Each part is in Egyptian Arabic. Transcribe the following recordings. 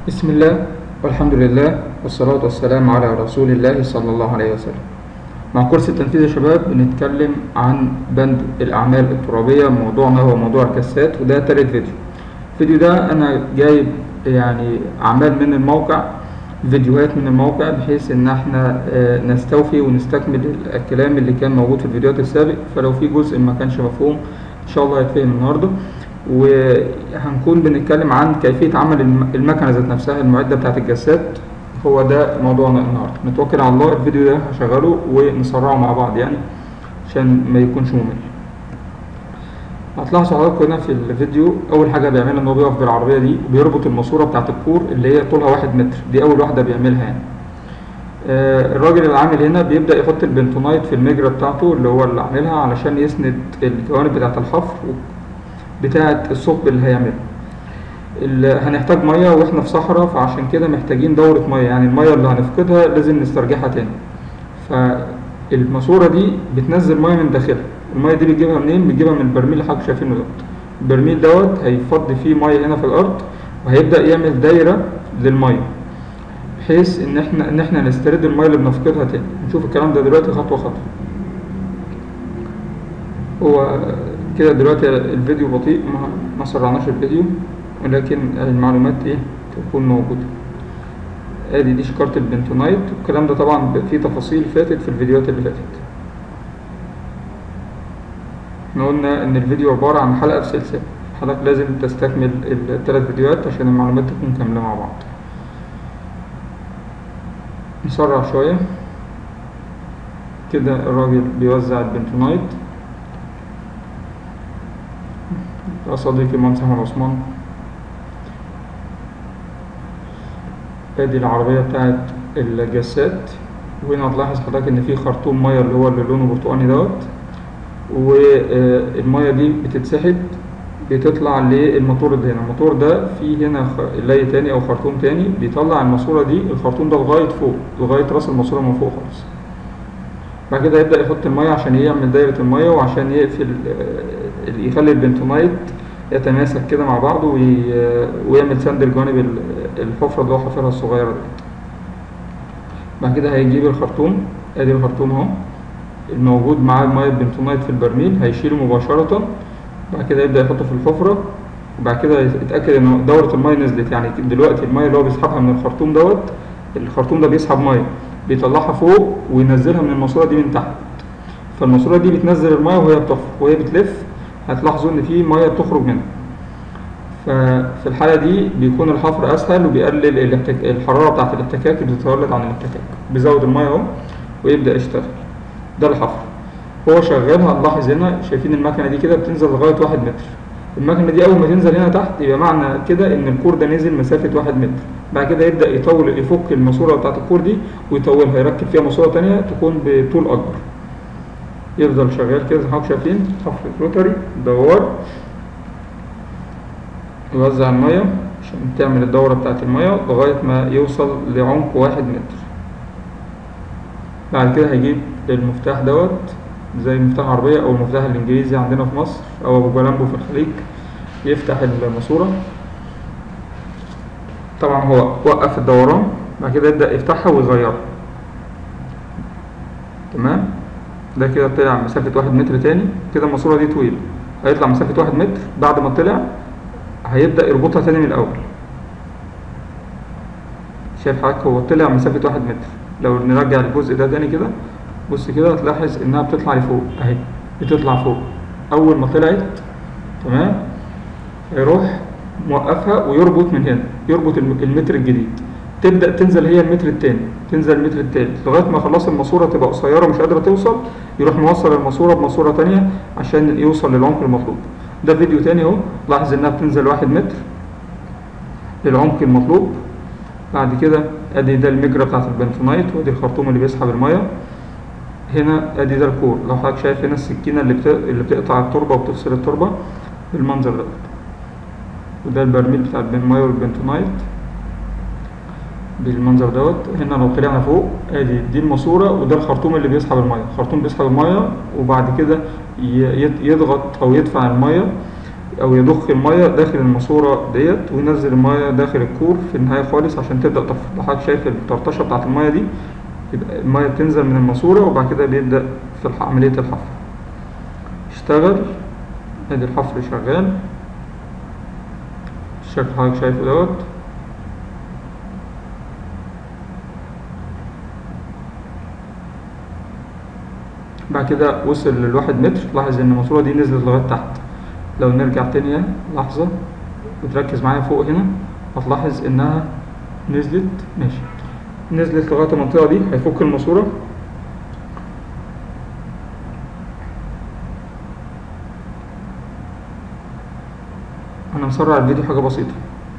بسم الله والحمد لله والصلاة والسلام على رسول الله صلى الله عليه وسلم مع كورس التنفيذ يا شباب بنتكلم عن بند الأعمال الترابية موضوعنا هو موضوع الكاسات وده تالت فيديو الفيديو ده أنا جايب يعني أعمال من الموقع فيديوهات من الموقع بحيث إن احنا آه، نستوفي ونستكمل الكلام اللي كان موجود في الفيديوهات السابق فلو في جزء ما كانش مفهوم إن شاء الله هيتفهم النهارده وهنكون بنتكلم عن كيفية عمل الم- المكنة ذات نفسها المعدة بتاعة الجسات هو ده موضوعنا النهاردة نتوكل على الله الفيديو ده هشغله ونسرعه مع بعض يعني عشان ما يكونش ممل هتلاحظوا حضراتكم هنا في الفيديو أول حاجة بيعملها إن هو بيقف بالعربية دي وبيربط الماسورة بتاعة الكور اللي هي طولها واحد متر دي أول واحدة بيعملها يعني آه، الراجل العامل هنا بيبدأ يحط البنتونايت في المجرى بتاعته اللي هو اللي عاملها علشان يسند الجوانب بتاعة الحفر بتاعة الثقب اللي هيعمله ال- هنحتاج مية واحنا في صحراء فعشان كده محتاجين دورة مية يعني المية اللي هنفقدها لازم نسترجعها تاني فالماسورة دي بتنزل مية من داخلها المية دي بتجيبها منين؟ بتجيبها من البرميل اللي حضرتك شايفينه دوت البرميل دوت هيفضي فيه مية هنا في الأرض وهيبدأ يعمل دايرة للمية بحيث إن احنا إن احنا نسترد المية اللي بنفقدها تاني نشوف الكلام ده دلوقتي خطوة خطوة هو كده دلوقتي الفيديو بطيء ما, ما سرعناش الفيديو ولكن المعلومات ايه تكون موجودة ادي دي شكارة البنتونايت والكلام ده طبعا فيه تفاصيل فاتت في الفيديوهات اللي فاتت احنا قلنا ان الفيديو عبارة عن حلقة في سلسلة حضرتك لازم تستكمل الثلاث فيديوهات عشان المعلومات تكون كاملة مع بعض نسرع شوية كده الراجل بيوزع البنتونايت يا صديقي المهندس أحمد عثمان ادي العربية بتاعت الجسات وهنا هتلاحظ حضرتك ان في خرطوم مية اللي هو اللي لونه برتقاني دوت والمية دي بتتسحب بتطلع للموتور اللي هنا الموتور ده فيه هنا خ- لي تاني او خرطوم تاني بيطلع الماسورة دي الخرطوم ده لغاية فوق لغاية راس الماسورة من فوق خالص بعد كده يبدأ يحط المية عشان يعمل دايرة المية وعشان يقفل آه، يخلي البنتونايت يتماسك كده مع بعضه وي- ويعمل سند الجوانب ال- الحفرة اللي هو حافرها الصغيرة دي بعد كده هيجيب الخرطوم ادي الخرطوم اهو الموجود معاه مية بنتونايت في البرميل هيشيله مباشرة بعد كده يبدأ يحطه في الحفرة وبعد كده يتأكد ان دورة المية نزلت يعني دلوقتي المية اللي هو بيسحبها من الخرطوم دوت الخرطوم ده بيسحب مية بيطلعها فوق وينزلها من الماسورة دي من تحت فالماسورة دي بتنزل المية وهي بتحفر وهي بتلف هتلاحظوا ان في مية بتخرج منها ففي الحالة دي بيكون الحفر أسهل وبيقلل الاحتك... الحرارة بتاعة الاحتكاك اللي بتتولد عن الاحتكاك بيزود المية أهو ويبدأ يشتغل ده الحفر هو شغال هنلاحظ هنا شايفين المكنة دي كده بتنزل لغاية واحد متر المكنة دي أول ما تنزل هنا تحت يبقى معنى كده إن الكور ده نزل مسافة واحد متر بعد كده يبدأ يطول يفك الماسورة بتاعة الكور دي ويطولها يركب فيها ماسورة تانية تكون بطول أكبر يفضل شغال كده زي ما حضرتك شايفين حفر روتري دوار يوزع المية عشان تعمل الدورة بتاعة المية لغاية ما يوصل لعمق واحد متر بعد كده هيجيب المفتاح دوت زي مفتاح عربية أو المفتاح الإنجليزي عندنا في مصر أو أبو جلامبو في الخليج يفتح الماسورة طبعا هو وقف الدوران بعد كده يبدأ يفتحها ويغيرها تمام ده كده طلع مسافة واحد متر تاني كده الماسورة دي طويلة هيطلع مسافة واحد متر بعد ما طلع هيبدأ يربطها تاني من الأول شايف حضرتك هو طلع مسافة واحد متر لو نرجع الجزء ده تاني كده بص كده هتلاحظ إنها بتطلع لفوق أهي بتطلع فوق أول ما طلعت تمام يروح موقفها ويربط من هنا يربط الم- المتر الجديد تبدأ تنزل هي المتر التاني تنزل المتر التالت لغاية ما خلاص الماسورة تبقى قصيرة مش قادرة توصل يروح موصل الماسورة بماسورة تانية عشان يوصل للعمق المطلوب ده فيديو تاني اهو لاحظ انها بتنزل واحد متر للعمق المطلوب بعد كده ادي ده المجرى بتاعت البنتونايت وادي الخرطوم اللي بيسحب المية هنا ادي ده الكور لو حضرتك شايف هنا السكينة اللي, بت... اللي بتقطع التربة وبتفصل التربة بالمنظر ده وده البرميل بتاع المية والبنتونايت بالمنظر دوت هنا لو طلعنا فوق ادي دي الماسورة وده الخرطوم اللي بيسحب المية الخرطوم بيسحب المية وبعد كده ي- يت- يضغط او يدفع المية او يضخ الميه داخل الماسوره ديت وينزل الميه داخل الكور في النهايه خالص عشان تبدا تفرط حضرتك شايف الطرطشه بتاعت الميه دي يبقى الميه بتنزل من الماسوره وبعد كده بيبدا في الح- عمليه الحفر اشتغل ادي الحفر شغال الشكل حضرتك شايفه دوت بعد كده وصل للواحد متر لاحظ ان الماسورة دي نزلت لغاية تحت لو نرجع تاني لحظة وتركز معايا فوق هنا هتلاحظ انها نزلت ماشي نزلت لغاية المنطقة دي هيفك الماسورة انا مسرع الفيديو حاجة بسيطة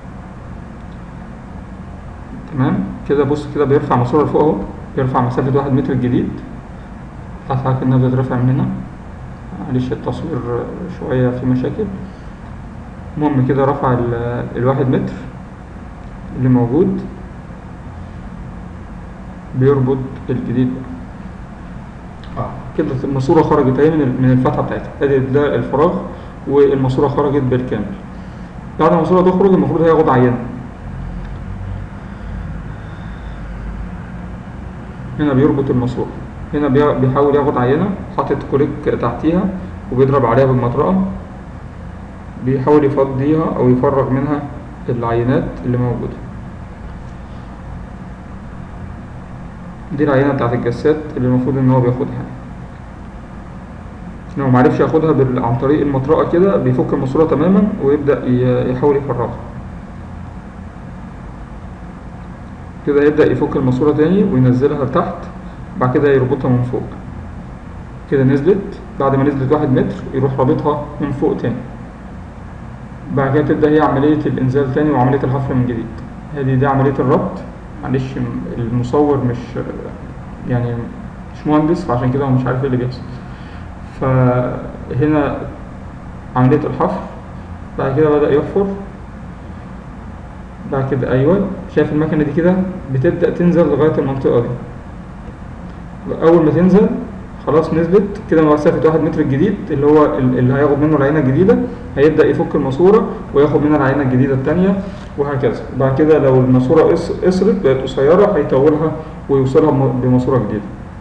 تمام كده بص كده بيرفع ماسورة لفوق اهو بيرفع مسافة واحد متر الجديد حاسس انها بتترفع من هنا معلش التصوير شوية في مشاكل المهم كده رفع ال- الواحد متر اللي موجود بيربط الجديد بقى. اه كده الماسورة خرجت اهي من ال- من الفتحة بتاعتها ادي ده الفراغ والماسورة خرجت بالكامل بعد ما الماسورة تخرج المفروض هياخد عينة هنا بيربط الماسورة هنا بي- بيحاول ياخد عينة حاطط كوريك تحتيها وبيضرب عليها بالمطرقة بيحاول يفضيها أو يفرغ منها العينات اللي موجودة دي العينة بتاعت الجسات اللي المفروض إن هو بياخدها لو معرفش ياخدها بال- عن طريق المطرقة كده بيفك الماسورة تماما ويبدأ ي- يحاول يفرغها كده يبدأ يفك الماسورة تاني وينزلها لتحت بعد كده يربطها من فوق كده نزلت بعد ما نزلت واحد متر يروح رابطها من فوق تاني بعد كده تبدأ هي عملية الإنزال تاني وعملية الحفر من جديد هذه دي عملية الربط معلش المصور مش يعني مش مهندس فعشان كده هو مش عارف ايه اللي بيحصل فهنا عملية الحفر بعد كده بدأ يحفر بعد كده أيوة شايف المكنة دي كده بتبدأ تنزل لغاية المنطقة دي أول ما تنزل خلاص نزلت كده مسافة واحد متر الجديد اللي هو ال- اللي هياخد منه العينة الجديدة هيبدأ يفك الماسورة وياخد منها العينة الجديدة التانية وهكذا بعد كده لو الماسورة قص- قصرت بقت قصيرة هيطولها ويوصلها بم- بماسورة جديدة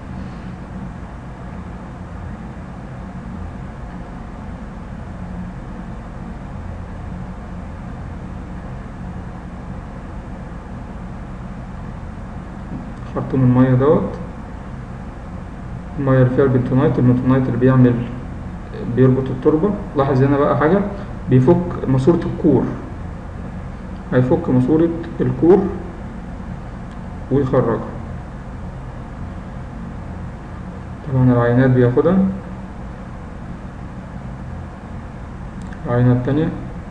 خرطوم المية دوت المية اللي فيها البنتونايت البنتونايت اللي بيعمل بيربط التربة لاحظ هنا بقى حاجة بيفك ماسورة الكور هيفك ماسورة الكور ويخرجها طبعا العينات بياخدها العينة التانية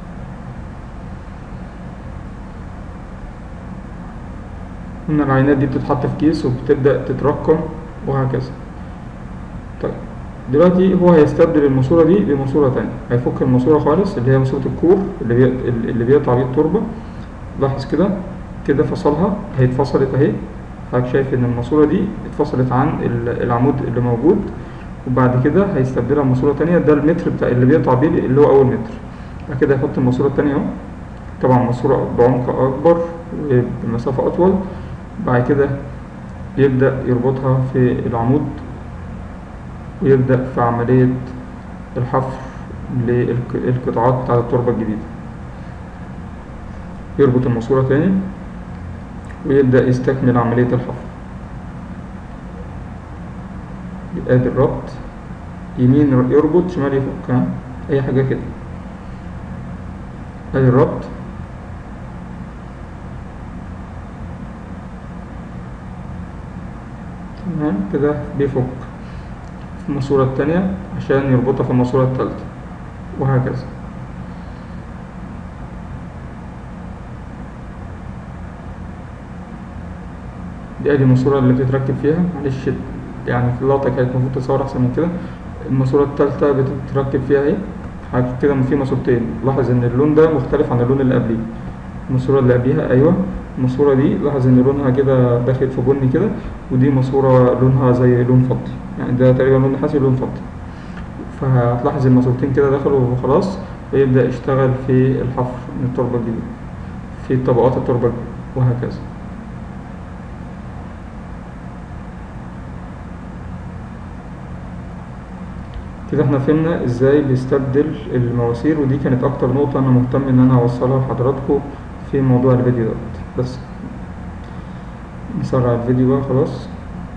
إن العينات دي بتتحط في كيس وبتبدأ تترقم وهكذا طيب دلوقتي هو هيستبدل الماسورة دي بماسورة تانية هيفك الماسورة خالص اللي هي ماسورة الكور اللي بي... اللي بيقطع بيه التربة لاحظ كده كده فصلها هي اتفصلت اهي حضرتك شايف ان الماسورة دي اتفصلت عن ال- العمود اللي موجود وبعد كده هيستبدلها بماسورة تانية ده المتر بتاع اللي بيقطع بيه اللي هو أول متر بعد كده هيحط الماسورة التانية اهو طبعا ماسورة بعمق أكبر وبمسافة أطول بعد كده يبدأ يربطها في العمود ويبدأ في عملية الحفر للقطاعات بتاعة التربة الجديدة يربط الماسورة تاني ويبدأ يستكمل عملية الحفر ادي الربط يمين يربط شمال يفك ها؟ اي حاجة كده ادي الربط تمام كده بيفك في الماسورة التانية عشان يربطها في الماسورة التالتة وهكذا دي ادي الماسورة اللي بتتركب فيها معلش يعني في اللقطة كانت المفروض تتصور أحسن من كده الماسورة التالتة بتتركب فيها اهي حاجة كده في ماسورتين لاحظ إن اللون ده مختلف عن اللون اللي قبليه الماسورة اللي قبليها أيوة الماسورة دي لاحظ إن لونها كده داخل في بني كده ودي ماسورة لونها زي لون فضي يعني ده تقريبا لون نحاسي ولون فضي فهتلاحظ الماسورتين كده دخلوا وخلاص ويبدأ يشتغل في الحفر من التربة الجديدة في طبقات التربة الجديدة وهكذا كده احنا فهمنا ازاي بيستبدل المواسير ودي كانت اكتر نقطة انا مهتم ان انا اوصلها لحضراتكم في موضوع الفيديو دوت بس نسرع الفيديو بقى خلاص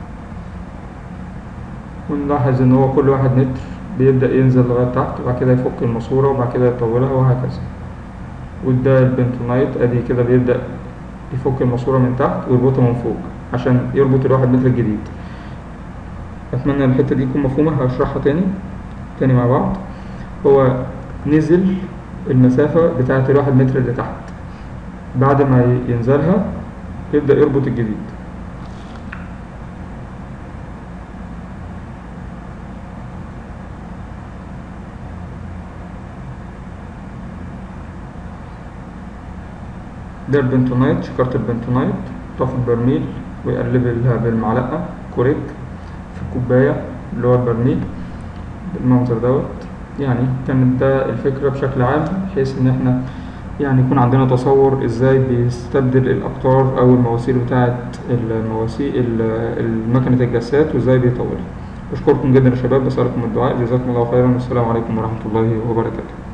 ونلاحظ ان هو كل واحد متر بيبدأ ينزل لغاية تحت وبعد كده يفك الماسورة وبعد كده يطولها وهكذا وده البنتونايت ادي كده بيبدأ يفك الماسورة من تحت ويربطها من فوق عشان يربط الواحد متر الجديد اتمنى الحتة دي تكون مفهومة هشرحها تاني تاني مع بعض هو نزل المسافة بتاعة الواحد متر اللي تحت بعد ما ينزلها يبدأ يربط الجديد ده البنتونايت شكارة البنتونايت طاف البرميل ويقلبها بالمعلقة كوريك في الكوباية اللي هو البرميل بالمنظر دوت يعني كانت ده الفكرة بشكل عام بحيث إن احنا يعني يكون عندنا تصور ازاي بيستبدل الأقطار أو المواسير بتاعة المواسير مكنة الجسات وازاي بيطولها بشكركم جدا يا شباب بسألكم الدعاء جزاكم الله خيرا والسلام عليكم ورحمة الله وبركاته